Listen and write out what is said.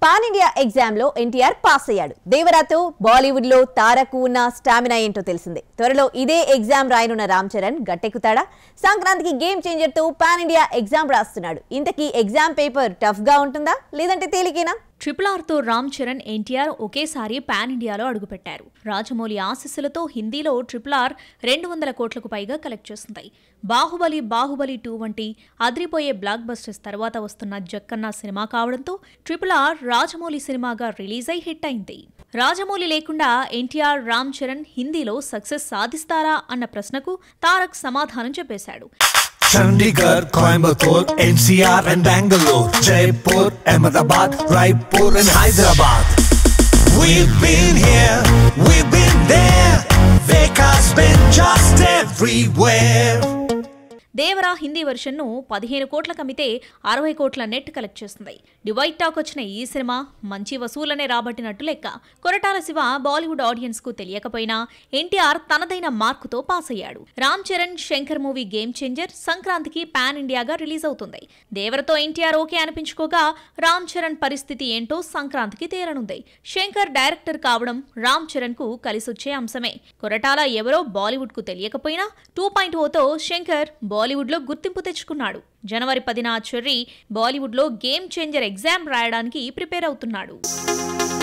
Pan India exam లో NTR pass అయ్యాడు దేవరాతో బాలీవుడ్ లో తారకు ఉన్న స్టామినా ఏంటో తెలిసిందే త్వరలో ఇదే ఎగ్జామ్ రాయనున్న రామ్ చరణ్ గట్టెక్కుతాడా సంక్రాంతికి గేమ్ చేంజర్ తో పాన్ ఇండియా ఎగ్జామ్ రాస్తున్నాడు ఇంతకీ ఎగ్జామ్ పేపర్ టఫ్ గా ఉంటుందా లేదంటే తేలికేనా ట్రిపుల్ ఆర్తో రామ్ చరణ్ ఎన్టీఆర్ ఒకేసారి పాన్ ఇండియాలో అడుగుపెట్టారు రాజమౌళి ఆశీస్సులతో హిందీలో ట్రిపుల్ ఆర్ రెండు వందల కోట్లకు పైగా కలెక్ట్ చేస్తుంది బాహుబలి బాహుబలి టూ వంటి అదిరిపోయే బ్లాక్ బస్టర్స్ తర్వాత వస్తున్న జక్కన్న సినిమా కావడంతో ట్రిపుల్ ఆర్ రాజమౌళి సినిమాగా రిలీజ్ అయి హిట్ అయింది రాజమౌళి లేకుండా ఎన్టీఆర్ రామ్ చరణ్ హిందీలో సక్సెస్ సాధిస్తారా అన్న ప్రశ్నకు తారక్ సమాధానం చెప్పేశాడు Chandigarh, Coimbatore, NCR and Bangalore, Jaipur, Ahmedabad, Raipur and Hyderabad. We've been here, we've been there. Veka's been just everywhere. Devara Hindi వెర్షన్ను పదిహేను కోట్లకు అమ్మితే అరవై కోట్ల నెట్ కలెక్ట్ చేస్తుంది డివైడ్ టాక్ వచ్చిన ఈ సినిమా మంచి వసూలనే రాబట్టినట్టు లెక్క కొరటాల శివ బాలీవుడ్ ఆడియన్స్ కు తెలియకపోయినా ఎన్టీఆర్ తనదైన మార్కుతో పాస్ అయ్యాడు Ram Charan Shankar movie game changer సంక్రాంతికి పాన్ ఇండియాగా రిలీజ్ అవుతుంది దేవరతో ఎన్టీఆర్ ఓకే అనిపించుకోగా రామ్ చరణ్ పరిస్థితి ఏంటో సంక్రాంతికి తేరనుంది శంకర్ డైరెక్టర్ కావడం రామ్ చరణ్ కు కలిసొచ్చే అంశమే కొరటాల ఎవరో బాలీవుడ్ కు తెలియకపోయినా టూ పాయింట్ ఓతో శంకర్ బాలీవుడ్లో గుర్తింపు తెచ్చుకున్నాడు జనవరి పదిన చెర్రీ బాలీవుడ్లో గేమ్ చేంజర్ ఎగ్జామ్ రాయడానికి ప్రిపేర్ అవుతున్నాడు